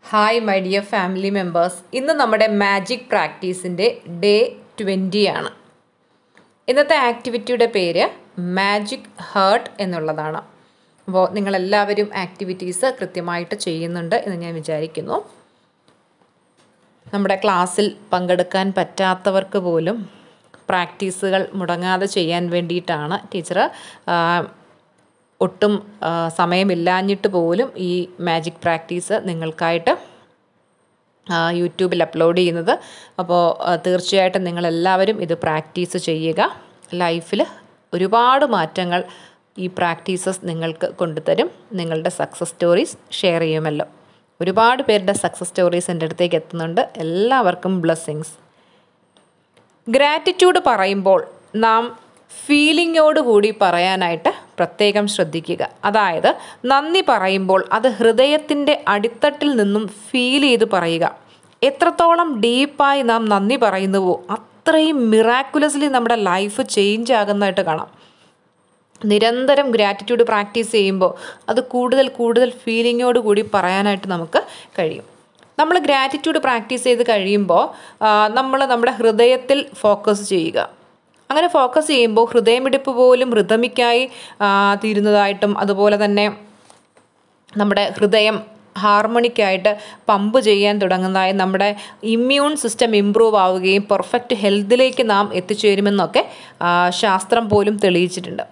hi my dear family members ഇന്ന് നമ്മുടെ magic പ്രാക്ടീസിൻ്റെ day twenty ആണ് ഇന്നത്തെ ആക്ടിവിറ്റിയുടെ പേര് മാജിക് ഹേർട്ട് എന്നുള്ളതാണ് അപ്പോൾ നിങ്ങളെല്ലാവരും ആക്ടിവിറ്റീസ് കൃത്യമായിട്ട് ചെയ്യുന്നുണ്ട് എന്ന് ഞാൻ വിചാരിക്കുന്നു നമ്മുടെ ക്ലാസ്സിൽ പങ്കെടുക്കാൻ പറ്റാത്തവർക്ക് പോലും പ്രാക്ടീസുകൾ മുടങ്ങാതെ ചെയ്യാൻ വേണ്ടിയിട്ടാണ് ടീച്ചർ ഒട്ടും ആ, സമയമില്ലാഞ്ഞിട്ട് പോലും ഈ മാജിക് പ്രാക്ടീസ് നിങ്ങൾക്കായിട്ട് ആ, യൂട്യൂബിൽ അപ്ലോഡ് ചെയ്യുന്നത് അപ്പോൾ ആ, തീർച്ചയായിട്ടും നിങ്ങളെല്ലാവരും ഇത് പ്രാക്ടീസ് ചെയ്യുക ലൈഫിൽ ഒരുപാട് മാറ്റങ്ങൾ ഈ പ്രാക്ടീസസ് നിങ്ങൾക്ക് കൊണ്ടുതരും നിങ്ങളുടെ സക്സസ് സ്റ്റോറീസ് ഷെയർ ചെയ്യുമല്ലോ ഒരുപാട് പേരുടെ സക്സസ് സ്റ്റോറീസ് എൻ്റെ അടുത്തേക്ക് എത്തുന്നുണ്ട് എല്ലാവർക്കും ബ്ലെസ്സിങ്സ് ഗ്രാറ്റിറ്റ്യൂഡ് പറയുമ്പോൾ നാം ഫീലിങ്ങോട് കൂടി പറയാനായിട്ട് പ്രത്യേകം ശ്രദ്ധിക്കുക അതായത് നന്ദി പറയുമ്പോൾ അത് ഹൃദയത്തിൻ്റെ അടിത്തട്ടിൽ നിന്നും ഫീൽ ചെയ്ത് പറയുക എത്രത്തോളം ഡീപ്പായി നാം നന്ദി പറയുന്നുവോ അത്രയും മിറാക്കുലസ്ലി നമ്മുടെ ലൈഫ് ചേഞ്ച് ആകുന്നതായിട്ട് കാണാം നിരന്തരം ഗ്രാറ്റിറ്റ്യൂഡ് പ്രാക്ടീസ് ചെയ്യുമ്പോൾ അത് കൂടുതൽ കൂടുതൽ ഫീലിങ്ങോട് കൂടി പറയാനായിട്ട് നമുക്ക് കഴിയും നമ്മൾ ഗ്രാറ്റിറ്റ്യൂഡ് പ്രാക്ടീസ് ചെയ്ത് കഴിയുമ്പോൾ നമ്മൾ നമ്മുടെ ഹൃദയത്തിൽ ഫോക്കസ് ചെയ്യുക അങ്ങനെ ഫോക്കസ് ചെയ്യുമ്പോൾ ഹൃദയമിടിപ്പ് പോലും റിതമിക്കായി തീരുന്നതായിട്ടും അതുപോലെ തന്നെ നമ്മുടെ ഹൃദയം ഹാർമണിക്കായിട്ട് പമ്പ് ചെയ്യാൻ തുടങ്ങുന്നതായി നമ്മുടെ ഇമ്മ്യൂൺ സിസ്റ്റം ഇമ്പ്രൂവ് ആവുകയും പെർഫെക്റ്റ് ഹെൽത്തിലേക്ക് നാം എത്തിച്ചേരുമെന്നൊക്കെ ആ, ശാസ്ത്രം പോലും തെളിയിച്ചിട്ടുണ്ട്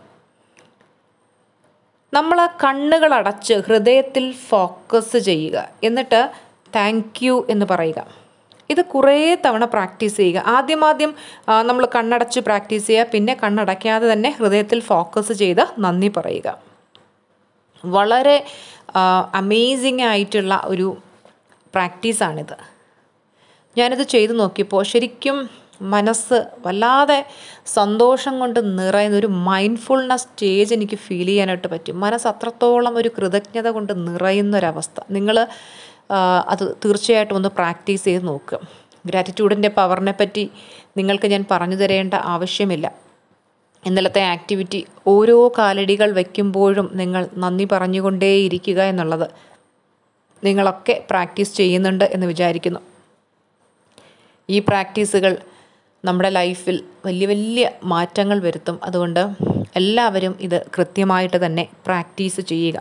നമ്മൾ കണ്ണുകൾ അടച്ച് ഹൃദയത്തിൽ ഫോക്കസ് ചെയ്യുക എന്നിട്ട് താങ്ക് യു എന്ന് പറയുക ഇത് കുറേ തവണ പ്രാക്ടീസ് ചെയ്യുക ആദ്യമാദ്യം നമ്മൾ കണ്ണടച്ച് പ്രാക്ടീസ് ചെയ്യുക പിന്നെ കണ്ണടയ്ക്കാതെ തന്നെ ഹൃദയത്തിൽ ഫോക്കസ് ചെയ്ത് നന്ദി പറയുക വളരെ അമേസിങ് ആയിട്ടുള്ള ഒരു പ്രാക്ടീസാണിത് ഞാനിത് ചെയ്തു നോക്കിയപ്പോൾ ശരിക്കും മനസ്സ് വല്ലാതെ സന്തോഷം കൊണ്ട് നിറയുന്ന ഒരു മൈൻഡ്ഫുൾനെസ് സ്റ്റേജ് എനിക്ക് ഫീൽ ചെയ്യാനായിട്ട് പറ്റും മനസ്സ് അത്രത്തോളം ഒരു കൃതജ്ഞത കൊണ്ട് നിറയുന്ന ഒരവസ്ഥ നിങ്ങൾ അത് തീർച്ചയായിട്ടും ഒന്ന് പ്രാക്ടീസ് ചെയ്ത് നോക്കുക ഗ്രാറ്റിറ്റ്യൂഡിൻ്റെ പവറിനെ പറ്റി നിങ്ങൾക്ക് ഞാൻ പറഞ്ഞു തരേണ്ട ആവശ്യമില്ല ഇന്നലത്തെ ആക്ടിവിറ്റി ഓരോ കാലടികൾ വയ്ക്കുമ്പോഴും നിങ്ങൾ നന്ദി പറഞ്ഞുകൊണ്ടേയിരിക്കുക എന്നുള്ളത് നിങ്ങളൊക്കെ പ്രാക്ടീസ് ചെയ്യുന്നുണ്ട് എന്ന് വിചാരിക്കുന്നു ഈ പ്രാക്ടീസുകൾ നമ്മുടെ ലൈഫിൽ വലിയ വലിയ മാറ്റങ്ങൾ വരുത്തും അതുകൊണ്ട് എല്ലാവരും ഇത് കൃത്യമായിട്ട് തന്നെ പ്രാക്ടീസ് ചെയ്യുക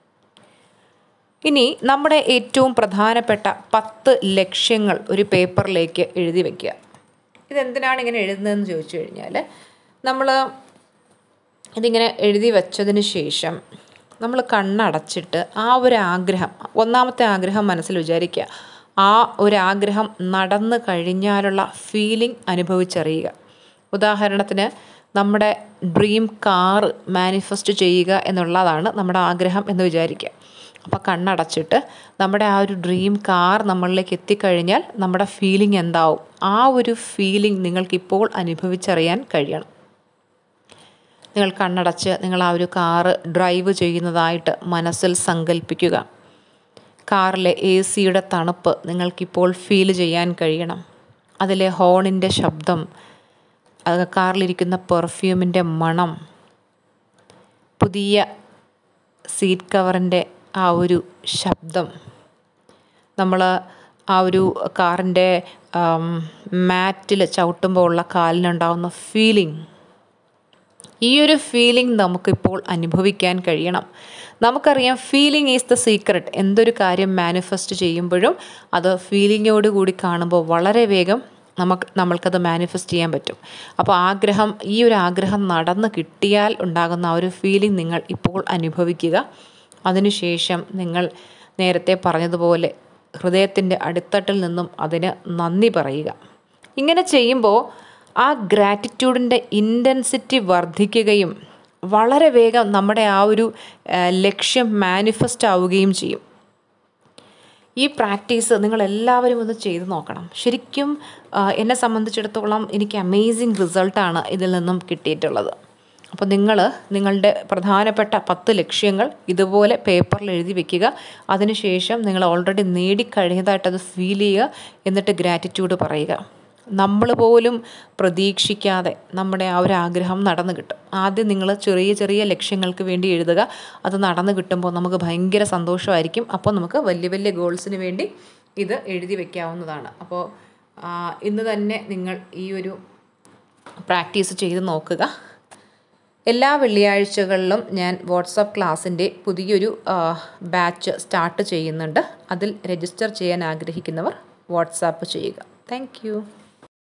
ഇനി നമ്മുടെ ഏറ്റവും പ്രധാനപ്പെട്ട പത്ത് ലക്ഷ്യങ്ങൾ ഒരു പേപ്പറിലേക്ക് എഴുതി വയ്ക്കുക ഇതെന്തിനാണ് ഇങ്ങനെ എഴുതുന്നതെന്ന് ചോദിച്ചു കഴിഞ്ഞാൽ നമ്മൾ ഇതിങ്ങനെ എഴുതി വച്ചതിന് ശേഷം നമ്മൾ കണ്ണടച്ചിട്ട് ആ ഒരു ആഗ്രഹം ഒന്നാമത്തെ ആഗ്രഹം മനസ്സിൽ വിചാരിക്കുക ആ ഒരു ആഗ്രഹം നടന്നു കഴിഞ്ഞാലുള്ള ഫീലിംഗ് അനുഭവിച്ചറിയുക ഉദാഹരണത്തിന് നമ്മുടെ ഡ്രീം കാർ മാനിഫെസ്റ്റ് ചെയ്യുക എന്നുള്ളതാണ് നമ്മുടെ ആഗ്രഹം എന്ന് വിചാരിക്കുക അപ്പോൾ കണ്ണടച്ചിട്ട് നമ്മുടെ ആ ഒരു ഡ്രീം കാർ നമ്മളിലേക്ക് എത്തിക്കഴിഞ്ഞാൽ നമ്മുടെ ഫീലിംഗ് എന്താവും ആ ഒരു ഫീലിംഗ് നിങ്ങൾക്കിപ്പോൾ അനുഭവിച്ചറിയാൻ കഴിയണം നിങ്ങൾ കണ്ണടച്ച് നിങ്ങൾ ആ ഒരു കാറ് ഡ്രൈവ് ചെയ്യുന്നതായിട്ട് മനസ്സിൽ സങ്കല്പിക്കുക കാറിലെ എ സിയുടെ തണുപ്പ് നിങ്ങൾക്കിപ്പോൾ ഫീൽ ചെയ്യാൻ കഴിയണം അതിലെ ഹോണിൻ്റെ ശബ്ദം അത് കാറിലിരിക്കുന്ന പെർഫ്യൂമിൻ്റെ മണം പുതിയ സീറ്റ് കവറിൻ്റെ ആ ഒരു ശബ്ദം നമ്മൾ ആ ഒരു കാറിൻ്റെ മാറ്റിൽ ചവിട്ടുമ്പോൾ ഉള്ള കാലിനുണ്ടാവുന്ന ഫീലിംഗ് ഈ ഒരു ഫീലിംഗ് നമുക്കിപ്പോൾ അനുഭവിക്കാൻ കഴിയണം നമുക്കറിയാം ഫീലിംഗ് ഈസ് ദ സീക്രട്ട് എന്തൊരു കാര്യം മാനിഫെസ്റ്റ് ചെയ്യുമ്പോഴും അത് ഫീലിങ്ങോട് കൂടി കാണുമ്പോൾ വളരെ വേഗം നമുക്ക് നമ്മൾക്കത് മാനിഫെസ്റ്റ് ചെയ്യാൻ പറ്റും അപ്പോൾ ആഗ്രഹം ഈ ഒരു ആഗ്രഹം നടന്ന് കിട്ടിയാൽ ഉണ്ടാകുന്ന ആ ഒരു ഫീലിംഗ് നിങ്ങൾ ഇപ്പോൾ അനുഭവിക്കുക അതിനുശേഷം നിങ്ങൾ നേരത്തെ പറഞ്ഞതുപോലെ ഹൃദയത്തിൻ്റെ അടിത്തട്ടിൽ നിന്നും അതിന് നന്ദി പറയുക ഇങ്ങനെ ചെയ്യുമ്പോൾ ആ ഗ്രാറ്റിറ്റ്യൂഡിൻ്റെ ഇൻറ്റൻസിറ്റി വർദ്ധിക്കുകയും വളരെ വേഗം നമ്മുടെ ആ ഒരു ആ, ലക്ഷ്യം മാനിഫെസ്റ്റ് ആവുകയും ചെയ്യും ഈ പ്രാക്ടീസ് നിങ്ങൾ എല്ലാവരും ഒന്ന് ചെയ്ത് നോക്കണം ശരിക്കും ആ, എന്നെ സംബന്ധിച്ചിടത്തോളം എനിക്ക് അമേസിങ് റിസൾട്ടാണ് ഇതിൽ നിന്നും കിട്ടിയിട്ടുള്ളത് അപ്പോൾ നിങ്ങൾ നിങ്ങളുടെ പ്രധാനപ്പെട്ട പത്ത് ലക്ഷ്യങ്ങൾ ഇതുപോലെ പേപ്പറിൽ എഴുതി വെക്കുക അതിനുശേഷം നിങ്ങൾ ഓൾറെഡി നേടിക്കഴിഞ്ഞതായിട്ട് അത് ഫീൽ ചെയ്യുക എന്നിട്ട് ഗ്രാറ്റിറ്റ്യൂഡ് പറയുക നമ്മൾ പോലും പ്രതീക്ഷിക്കാതെ നമ്മുടെ ആ ഒരു ആഗ്രഹം നടന്നു കിട്ടും ആദ്യം നിങ്ങൾ ചെറിയ ചെറിയ ലക്ഷ്യങ്ങൾക്ക് വേണ്ടി എഴുതുക അത് നടന്നു കിട്ടുമ്പോൾ നമുക്ക് ഭയങ്കര സന്തോഷമായിരിക്കും അപ്പോൾ നമുക്ക് വലിയ വലിയ ഗോൾസിന് വേണ്ടി ഇത് എഴുതി വയ്ക്കാവുന്നതാണ് അപ്പോൾ ആ, ഇന്ന് തന്നെ നിങ്ങൾ ഈ ഒരു പ്രാക്ടീസ് ചെയ്ത് നോക്കുക എല്ലാ വെള്ളിയാഴ്ചകളിലും ഞാൻ വാട്സപ്പ് ക്ലാസ്സിൻ്റെ പുതിയൊരു ബാച്ച് സ്റ്റാർട്ട് ചെയ്യുന്നുണ്ട് അതിൽ രജിസ്റ്റർ ചെയ്യാൻ ആഗ്രഹിക്കുന്നവർ വാട്സാപ്പ് ചെയ്യുക താങ്ക്